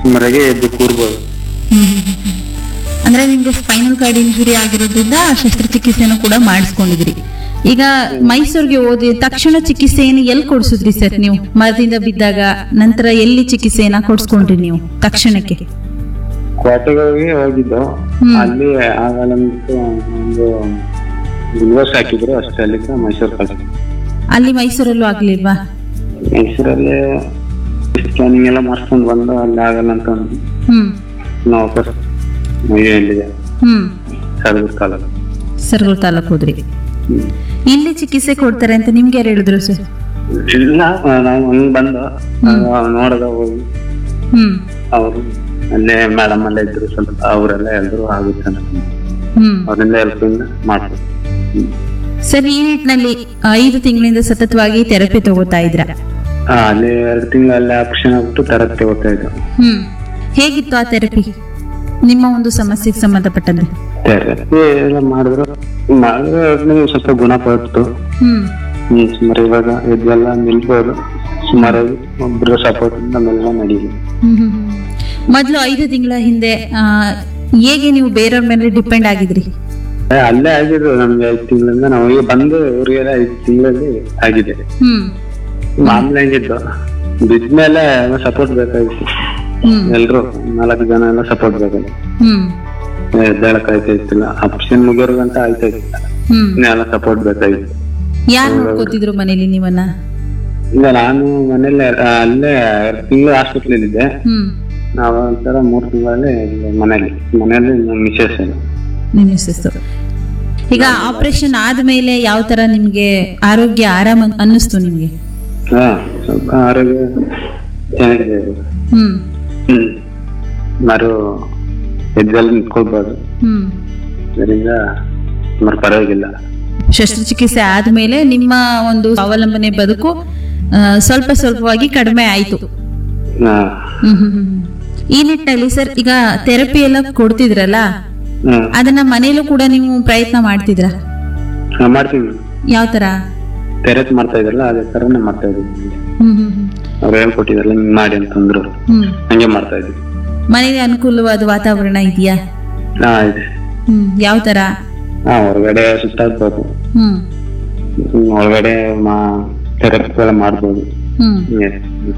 ಸುಮಾರಾಗಿ ಎದ್ದು ಕೂರ್ಬೋದು ಹ್ಮ್ ಹ್ಮ್ ಹ್ಮ್ ಹ್ಮ್. ಅಂದ್ರೆ ನಿಮ್ಗೆ ಸ್ಪೈನಲ್ ಕಾರ್ಡ್ ಇಂಜುರಿ ಆಗಿರೋದ್ರಿಂದ ಶಸ್ತ್ರಚಿಕಿತ್ಸೆನೂ ಕೂಡ ಮಾಡಿಸ್ಕೊಂಡಿದ್ರಿ ಈಗ ಮೈಸೂರಿಗೆ ಓದಿ ತಕ್ಷಣ ಚಿಕಿತ್ಸೆಯನ್ನು ಎಲ್ಲಿ ಕೊಡ್ಸಿದ್ರಿ ಸರ್ ನೀವು ಮರದಿಂದ ಬಿದ್ದಾಗ ನಂತರ ಎಲ್ಲಿ ಚಿಕಿತ್ಸೆಯನ್ನ ಕೊಡ್ಸ್ಕೊಂಡ್ರಿ ನೀವು ತಕ್ಷಣಕ್ಕೆ ಕೋಟೆಗೆ ಹೋಗಿ ಹೋಗಿದ್ದು ಹ್ಮ್. ಅಲ್ಲಿ ಆಗಲ್ಲ ಅಂದ್ಬಿಟ್ಟು ಒಂದು ಗ್ಲೂಕೋಸ್ ಹಾಕಿದ್ರು ಅಷ್ಟೇ ಅಲ್ಲಿಂದ ಮೈಸೂರು ಕಳ್ಸಿ ಅಲ್ಲಿ ಮೈಸೂರಲ್ಲೂ ಆಗ್ಲಿಲ್ವಾ ಮೈಸೂರಲ್ಲಿ ಸ್ಕ್ಯಾನಿಂಗ್ ಎಲ್ಲ ಮಾಡಿಸ್ಕೊಂಡು ಬಂದು ಅಲ್ಲಿ ಆಗಲ್ಲ ಅಂತ ಅಂದ್ರು. ಹ್ಮ್ ನಾವು ವಾಪಸ್ ಮೈಯಲ್ಲಿದೆ ಹ್ಮ್ ಸರ್ವಿಸ್ ಕಾಲ ಸರ್ಗೂರ್ ತಾಲೂಕು ಹೋದ್ರಿ ಇಲ್ಲಿ ಚಿಕಿತ್ಸೆ ಕೊಡ್ತಾರೆ ಅಂತ ನಿಮ್ಗೆ ಯಾರು ಹೇಳಿದ್ರು ಸರ್ ಇಲ್ಲ ನಾವು ಹಂಗ್ ಬಂದು ನೋಡದ ಹೋಗಿ ಹ್ಮ್ ಅವರು ಅಲ್ಲೇ ಮೇಡಮ್ ಎಲ್ಲ ಇದ್ರು ಸ್ವಲ್ಪ ಅವರೆಲ್ಲ ಎಲ್ರು ಆಗುತ್ತೆ ಅಂತ ಹ್ಮ್ ಅವರಿಂದ ಹೆಲ್ಪ್ ಇಂದ ಮಾಡ್ಬೋದು ಹ್ಮ್. ಸರ್ ಈ ನಿಟ್ಟಿನಲ್ಲಿ ಐದು ತಿಂಗಳಿಂದ ಸತತವಾಗಿ ಥೆರಪಿ ತಗೋತಾ ಇದ್ರ ಹಾ ಅಲ್ಲಿ ಎರಡು ತಿಂಗಳಲ್ಲಿ ಆಪರೇಷನ್ ಆಗ್ಬಿಟ್ಟು ತರತ್ತೆ ಹೋಗ್ತಾ ಇದ್ದು ಹ್ಮ್ ಹೇಗಿತ್ತು ಆ ಥೆರಪಿ ನಿಮ್ಮ ಒಂದು ಸಮಸ್ಯೆಗೆ ಸಂಬಂಧಪಟ್ಟಂತೆ ಥೆರಪಿ ಎಲ್ಲ ಮಾಡಿದ್ರು ಮಾಡಿದ್ರೆ ಅದ್ರಲ್ಲಿ ಸ್ವಲ್ಪ ಗುಣ ಪಡ್ತು ಹ್ಮ್ ಹ್ಮ್ ಸುಮಾರು ಇವಾಗ ಇದೆಲ್ಲ ನಿಲ್ಬೋದು ಸುಮಾರಾಗಿ ಒಬ್ರು ಸಪೋರ್ಟ್ ಇಂದ ನಮ್ಮೆಲ್ಲ ನಡೀಲಿ ಹ್ಮ್ ಹ್ಮ್ ಹ್ಮ್. ಮೊದ್ಲು ಐದು ತಿಂಗಳ ಹಿಂದೆ ಆ, ಹೇಗೆ ನೀವು ಬೇರೆಯವ್ರ ಮೇಲೆ ಡಿಪೆಂಡ್ ಆಗಿದ್ರಿ ಏ, ಅಲ್ಲೇ ಆಗಿದ್ದು ನಮ್ಗೆ ಐದು ತಿಂಗಳಿಂದ ನಾವು ಈಗ ಬಂದು ಊರಿಗೆಲ್ಲ ಐದು ತಿಂಗಳಲ್ಲಿ ಆಗಿದೆ ಹ್ಮ್ ಮಾಮೂಲಿ ಹೆಂಗಿದ್ದು ಬಿದ್ಮೇಲೆ ಸಪೋರ್ಟ್ ಬೇಕಾಗಿತ್ತು ಹ್ಮ್ ಎಲ್ರು ನಾಲ್ಕು ಜನ ಎಲ್ಲ ಸಪೋರ್ಟ್ ಬೇಕಾಗಿತ್ತು ಹ್ಮ್ ಎದ್ದೇಳಕ್ ಆಯ್ತಾ ಇತ್ತಿಲ್ಲ ಆಪ್ಷನ್ ಮುಗಿಯೋರ್ ಗಂಟ ಆಯ್ತಾ ಇತ್ತಿಲ್ಲ ಹ್ಮ್ ಇನ್ನೆಲ್ಲ ಸಪೋರ್ಟ್ ಬೇಕಾಗಿತ್ತು ಯಾರು ನೋಡ್ಕೋತಿದ್ರು ಮನೇಲಿ ನೀವನ್ನ ಈಗ ನಾನು ಮನೇಲೆ ಆ, ಅಲ್ಲೇ ಎರಡು ತಿಂಗಳು ಹಾಸ್ಪಿಟ್ಲ್ ಇದ್ದೆ ಹ್ಮ್ ನಾವು ಒಂಥರ ಮೂರ್ ತಿಂಗಳಲ್ಲಿ ಇಲ್ಲಿ ಮನೇಲಿ ಮನೇಲಿ ಮಿಸಸ್ ನಿಮ್ಮ ಮಿಸ್ಸಸ್ಸು. ಈಗ ಆಪರೇಷನ್ ಆದ್ಮೇಲೆ ಯಾವ ತರ ನಿಮ್ಗೆ ಆರೋಗ್ಯ ಆರಾಮ ಅನ್ನಿಸ್ತು ನಿಮ್ಗೆ ಹಾ ಸ್ವಲ್ಪ ಆರೋಗ್ಯ ಚೆನ್ನಾಗಿದೆ ಹ್ಮ್ ಹ್ಮ್ ಮರು ಎದ್ದಲ್ಲಿ ನಿಂತ್ಕೊಳ್ಬೋದು ಹ್ಮ್ ಇದರಿಂದ ಸುಮಾರು ಪರವಾಗಿಲ್ಲ ಶಸ್ತ್ರಚಿಕಿತ್ಸೆ ಆದ್ಮೇಲೆ ನಿಮ್ಮ ಒಂದು ಅವಲಂಬನೆ ಬದುಕು ಆ, ಸ್ವಲ್ಪ ಸ್ವಲ್ಪವಾಗಿ ಕಡಿಮೆ ಆಯ್ತು ಹಾ ಹ್ಮ್ ಹ್ಮ್ ಹ್ಮ್. ಈ ನಿಟ್ಟಿನಲ್ಲಿ ಸರ್ ಈಗ ಥೆರಪಿ ಎಲ್ಲ ಕೊಡ್ತಿದ್ರಲ್ಲ ಹ್ಮ್ ಅದನ್ನ ಮನೇಲೂ ಕೂಡ ನೀವು ಪ್ರಯತ್ನ ಮಾಡ್ತಿದ್ರ ಹಾ, ಮಾಡ್ತೀವಿ ಯಾವ ತರ ತೆರೆತ್ ಮಾಡ್ತಾ ಇದ್ರಲ್ಲ ಅದೇ ತರನೇ ಮಾಡ್ತಾ ಇದ್ವಿ ಹ್ಮ್ ಹ್ಮ್ ಹ್ಮ್. ಅವ್ರು ಹೇಳ್ಕೊಟ್ಟಿದ್ರಲ್ಲ ಹಿಂಗ್ ಮಾಡಿ ಅಂತಂದ್ರು ಹ್ಮ್ ಹಂಗೆ ಮಾಡ್ತಾ ಇದ್ವಿ ಮನೇಲಿ ಅನುಕೂಲವಾದ ವಾತಾವರಣ ಇದೆಯಾ ಹಾ ಇದೆ ಹ್ಮ್ ಯಾವ ತರ ಹಾ ಹೊರಗಡೆ ಸುತ್ತಾಡ್ಬೋದು ಹ್ಮ್ ಹ್ಮ್, ಒಳಗಡೆ ಮಾ ಥೆರಪಿ ಎಲ್ಲ ಮಾಡ್ಬೋದು ಹ್ಮ್ ಹಿಂಗೆ.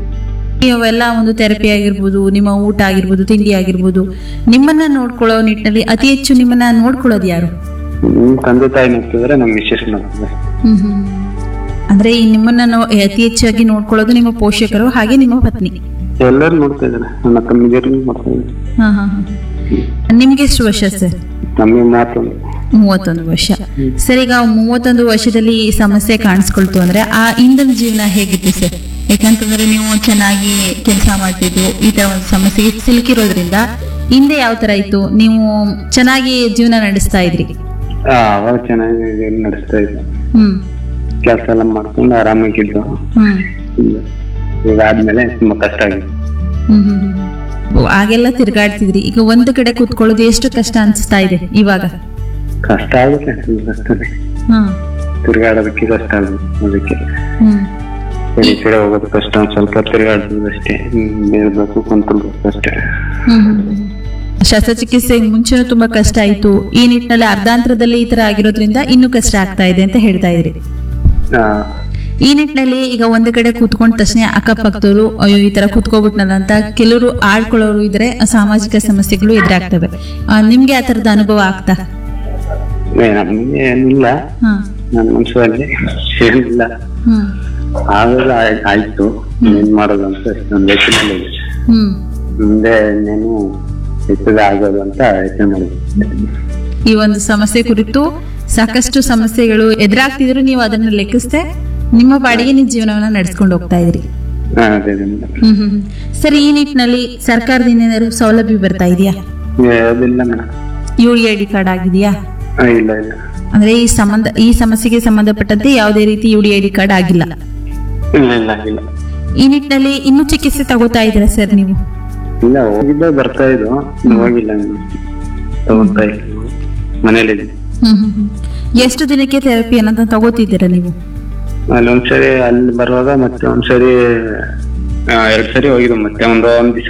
ಇವೆಲ್ಲ ಒಂದು ಥೆರಪಿ ಆಗಿರ್ಬೋದು ನಿಮ್ಮ ಊಟ ಆಗಿರ್ಬೋದು ತಿಂಡಿ ಆಗಿರ್ಬೋದು ನಿಮ್ಮನ್ನ ನೋಡ್ಕೊಳ್ಳೋ ನಿಟ್ಟಿನಲ್ಲಿ ಅತಿ ಹೆಚ್ಚು ನಿಮ್ಮನ್ನ ನೋಡ್ಕೊಳ್ಳೋದು ಯಾರು ನಿಮ್ ತಂದೆ ತಾಯಿ ನೋಡ್ತಿದ್ರೆ ನಮ್ ಮಿಸ್ಸಸ್ ನೋಡ್ತಿದ್ರೆ ಹ್ಮ್ ಹ್ಮ್. ಅಂದ್ರೆ ಈ ನಿಮ್ಮನ್ನ ನೋ- ಅತಿ ಹೆಚ್ಚಾಗಿ ನೋಡ್ಕೊಳ್ಳೋದು ನಿಮ್ಮ ಪೋಷಕರು ಹಾಗೆ ನಿಮ್ಮ ಪತ್ನಿ ಎಲ್ಲರೂ ನೋಡ್ತಾ ಇದಾರೆ ನನ್ನ ತಮ್ಮಿದಿರು ನೋಡ್ತಾ ಇದ್ದಾರೆ ಹಾ ಹಾ ಹಾ ನಿಮ್ಗೆ ಎಷ್ಟು ವರ್ಷ ಸರ್ ನಮ್ಗೆ ಮಾತೊಂದು ಮೂವತ್ತೊಂದು ವರ್ಷ ಸರ್ ಈಗ ಮೂವತ್ತೊಂದು ವರ್ಷದಲ್ಲಿ ಈ ಸಮಸ್ಯೆ ಕಾಣಿಸ್ಕೊಳ್ತು ಅಂದ್ರೆ ಆ ಹಿಂದಿನ ಜೀವನ ಹೇಗಿತ್ತು ಸರ್ ಯಾಕಂತಂದ್ರೆ ನೀವು ಚೆನ್ನಾಗಿ ಕೆಲಸ ಮಾಡ್ತಿದ್ದು ಈ ತರ ಒಂದು ಸಮಸ್ಯೆಗೆ ಸಿಲುಕಿರೋದ್ರಿಂದ ಹಿಂದೆ ಯಾವ ತರ ಇತ್ತು ನೀವು ಚೆನ್ನಾಗಿ ಜೀವನ ನಡೆಸ್ತಾ ಇದ್ರಿ ಹಾ ಅವಾಗ ಚೆನ್ನಾಗಿ ಇದ್ ನಡೆಸ್ತಾ ಇದ್ದೆ ಹ್ಮ್ ಕೆಲಸ ಎಲ್ಲ ಮಾಡ್ಕೊಂಡು ಆರಾಮಾಗಿದ್ದು ಹ್ಮ್ ಇಲ್ಲ. ಈಗ ಆದ್ಮೇಲೆ ತುಂಬಾ ಕಷ್ಟ ಆಗಿದೆ ಹ್ಮ್ ಹ್ಮ್ ಹ್ಮ್. ಓ, ಆಗೆಲ್ಲ ತಿರ್ಗಾಡ್ತಿದ್ರಿ ಈಗ ಒಂದು ಕಡೆ ಕೂತ್ಕೊಳ್ಳೋದು ಎಷ್ಟು ಕಷ್ಟ ಅನ್ಸ್ತಾ ಇದೆ ಇವಾಗ ಕಷ್ಟ ಆಗುತ್ತೆ ತುಂಬಾ ಕಷ್ಟನೇ ಹ್ಮ್ ತಿರ್ಗಾಡೋದಕ್ಕೆ ಕಷ್ಟ ಆಗುತ್ತೆ ಅದಕ್ಕೆ ಹ್ಮ್ ಈ ಕಡೆ ಹೋಗೋದು ಕಷ್ಟ ಒಂದ್ ಸ್ವಲ್ಪ ತಿರ್ಗಾಡ್ಬೋದು ಅಷ್ಟೇ ಹ್ಮ್, ಇರ್ಬೇಕು ಕುಂತ್ಕೊಳ್ಬೇಕು ಅಷ್ಟೇ ಹ್ಮ್ ಹ್ಮ್ ಹ್ಮ್. ಶಸ್ತ್ರಚಿಕಿತ್ಸೆ ಮುಂಚೆನೂ ತುಂಬಾ ಕಷ್ಟ ಆಯ್ತು ಈ ನಿಟ್ಟಿನಲ್ಲಿ ಅರ್ಧಾಂತರದಲ್ಲಿ ಈ ತರ ಆಗಿರೋದ್ರಿಂದ ಇನ್ನೂ ಕಷ್ಟ ಆಗ್ತಾ ಇದೆ ಅಂತ ಹೇಳ್ತಾ ಇದ್ರಿ ಹಾ ಈ ನಿಟ್ಟಿನಲ್ಲಿ ಈಗ ಒಂದು ಕಡೆ ಕೂತ್ಕೊಂಡ ತಕ್ಷಣ ಅಕ್ಕಪಕ್ಕದವರು ಅಯ್ಯೋ ಈ ತರ ಕೂತ್ಕೋಬಿಟ್ನಲ್ಲ ಅಂತ ಕೆಲವರು ಆಡ್ಕೊಳ್ಳೋರು ಇದ್ರೆ ಸಾಮಾಜಿಕ ಸಮಸ್ಯೆಗಳು ಎದುರಾಗ್ತವೆ ಆ, ನಿಮ್ಗೆ ಆ ತರದ ಅನುಭವ ಆಗ್ತಾ ಏ, ನಮ್ಗೆ ಏನಿಲ್ಲ ಹಾ ನನ್ನ ಮನಸ್ಸಲ್ಲಿ ಏನಿಲ್ಲ ಹ್ಮ್ ಆವಾಗ ಆಯ್- ಆಯ್ತು ಏನ್ ಮಾಡೋದು ಅಂತ ಒಂದು ಯೋಚನೆ ಇದೆ ಹ್ಮ್ ಮುಂದೆ ಇನ್ನೇನು ಹೆಚ್ಚಿಗೆ ಆಗೋದು ಅಂತ ಯೋಚನೆ ಮಾಡಿದ್ವಿ ಈ ಒಂದು ಸಮಸ್ಯೆ ಕುರಿತು ಸಾಕಷ್ಟು ಸಮಸ್ಯೆಗಳು ಎದುರಾಗ್ತಿದ್ರು ನೀವು ಅದನ್ನ ಲೆಕ್ಕಿಸದೆ ನಿಮ್ಮ ಪಾಡಿಗೆ ನೀವು ಜೀವನವನ್ನ ನಡೆಸ್ಕೊಂಡು ಹೋಗ್ತಾ ಇದ್ರಿ ಹಾ, ಅದೇ ಅದೇ. ಹ್ಮ್ ಹ್ಮ್ ಹ್ಮ್. ಸರ್ ಈ ನಿಟ್ಟಿನಲ್ಲಿ ಸರ್ಕಾರದಿಂದ ಏನಾದ್ರು ಸೌಲಭ್ಯ ಬರ್ತಾ ಇದೆಯಾ ಯಾವುದಿಲ್ಲ madam U I D card ಆಗಿದೆಯಾ ಇಲ್ಲ ಇಲ್ಲ ಅಂದ್ರೆ ಈ ಸಂಬಂಧ ಈ ಸಮಸ್ಯೆಗೆ ಸಂಬಂಧಪಟ್ಟಂತೆ ಯಾವುದೇ ರೀತಿ U D I D card ಆಗಿಲ್ಲ ಇಲ್ಲ ಇಲ್ಲ ಇಲ್ಲ ಈ ನಿಟ್ಟಿನಲ್ಲಿ ಇನ್ನೂ ಚಿಕಿತ್ಸೆ ತಗೋತಾ ಇದ್ದೀರಾ ಸರ್ ನೀವು ಇಲ್ಲ ಹೋಗಿದ್ದೆ ಬರ್ತಾ ಇದ್ದು ಇನ್ನು ಹೋಗಿಲ್ಲ ಇನ್ನು ತಗೊಂತಾ ಇಲ್ಲ ಮನೇಲಿ ಹ್ಮ್ ಹ್ಮ್ ಹ್ಮ್. ಎಷ್ಟು ದಿನಕ್ಕೆ ಥೆರಪಿ ಅನ್ನೋದನ್ನ ತಗೋತಿದ್ದೀರಾ ನೀವು ಅಲ್ಲಿ ಒಂದ್ಸರಿ ಅಲ್ಲಿ ಬರುವಾಗ ಮತ್ತೆ ಒಂದ್ಸರಿ ಆ, ಎರಡ್ ಸರಿ ಹೋಗಿದ್ದು ಮತ್ತೆ ಒಂದು ಒಂದ್ ದಿವ್ಸ